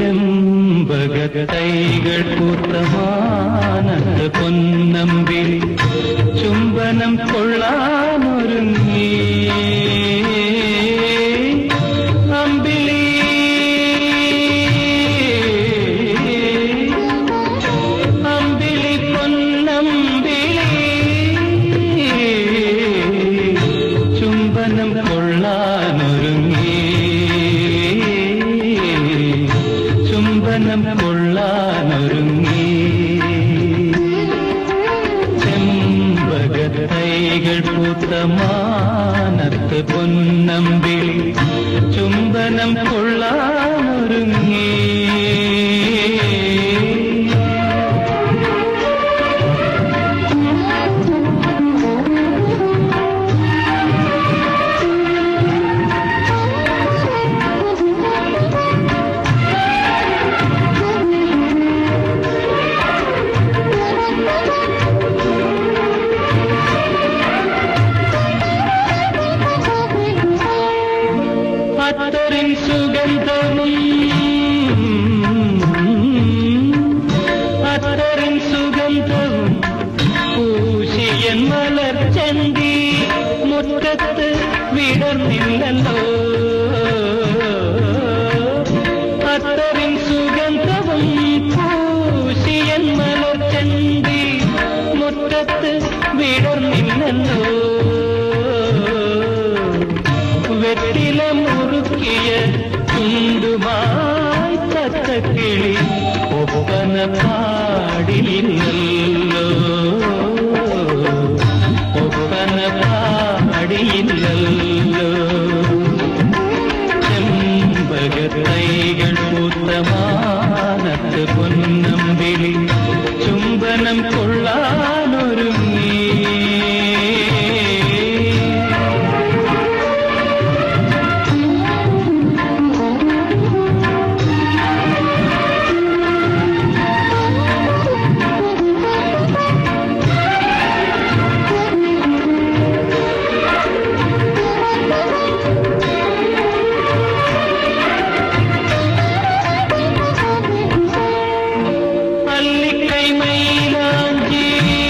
ചെമ്പകത്തൈകൾ പൂത്തമാനത്ത് പൊന്നമ്പിളി ചുംബനം കൊള്ളാനൊരുങ്ങി അമ്പിളി അമ്പിളി പൊന്നമ്പിളി ചുംബനം കൊള്ളാനൊരുങ്ങി ചുംബനം കൊള്ളാനൊരുങ്ങി ചെമ്പകത്തൈകൾ പൂത്തമാനത്ത് പൊന്നമ്പിളി ചുംബനം കൊള്ളാനൊരുങ്ങി അത്തറിൻ സുഗന്ധവും അത്തറിൻ സുഗന്ധവും പൂശിയൻ മലർച്ചന്തി മുറ്റത്ത് വിടർന്നില്ലല്ലോ അത്തറിൻ സുഗന്ധവും പൂശിയൻ മലർച്ചന്തി മുറ്റത്ത് വിടർന്നില്ലല്ലോ വെറ്റില മുറുക്കിയ ചുണ്ടുമായി തത്തക്കിളി ഒപ്പന പാടിയില്ലല്ലോ ഒപ്പന പാടിയില്ലല്ലോ ചെമ്പകത്തൈകൾ പൂത്തമാനത്ത് പൊന്നമ്പിളി ചുംബനം കൊള്ളാനൊരുങ്ങി അല്ലിക്കൈ മൈലാഞ്ചി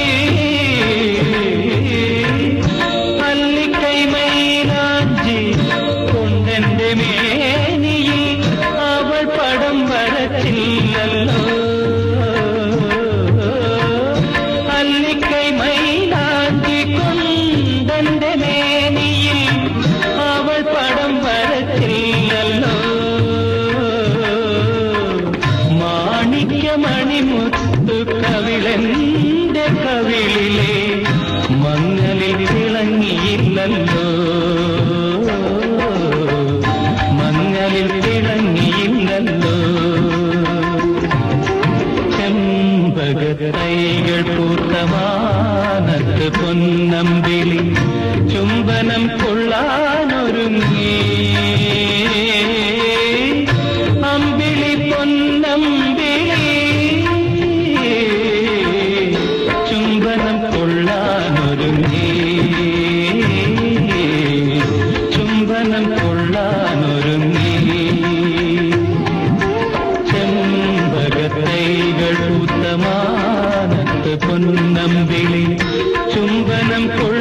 അല്ലിക്കൈ മൈലാഞ്ചി കൊണ്ടെന്റെ മേനിയിൽ അവൾ പടം വരച്ചില്ലല്ലോ അല്ലിക്കൈ മൈലാഞ്ചി കൊണ്ടെന്റെ മേനിയിൽ അവൾ പടം വരച്ചില്ലല്ലോ മാണിക്യമണിമുത്തു കവിളന്റെ കവിളിലെ മങ്ങലിൽ തിളങ്ങിയില്ലല്ലോ മങ്ങലിൽ തിളങ്ങിയില്ലല്ലോ ചെമ്പകത്തൈകൾ പൂത്തമാനത്ത് പൊന്നമ്പിളി ചുംബനം കൊള്ളാനൊരുങ്ങി അമ്പിളി പൊന്നമ്പിളി ചുംബനം കൊള്ളാനൊരുങ്ങി ചുംബനം കൊള്ളാനൊരുങ്ങി ചെമ്പകത്തൈകൾ പൂത്തമാനത്ത് പൊന്നമ്പിളി ചുംബനം കൊള്ളാനൊരുങ്ങി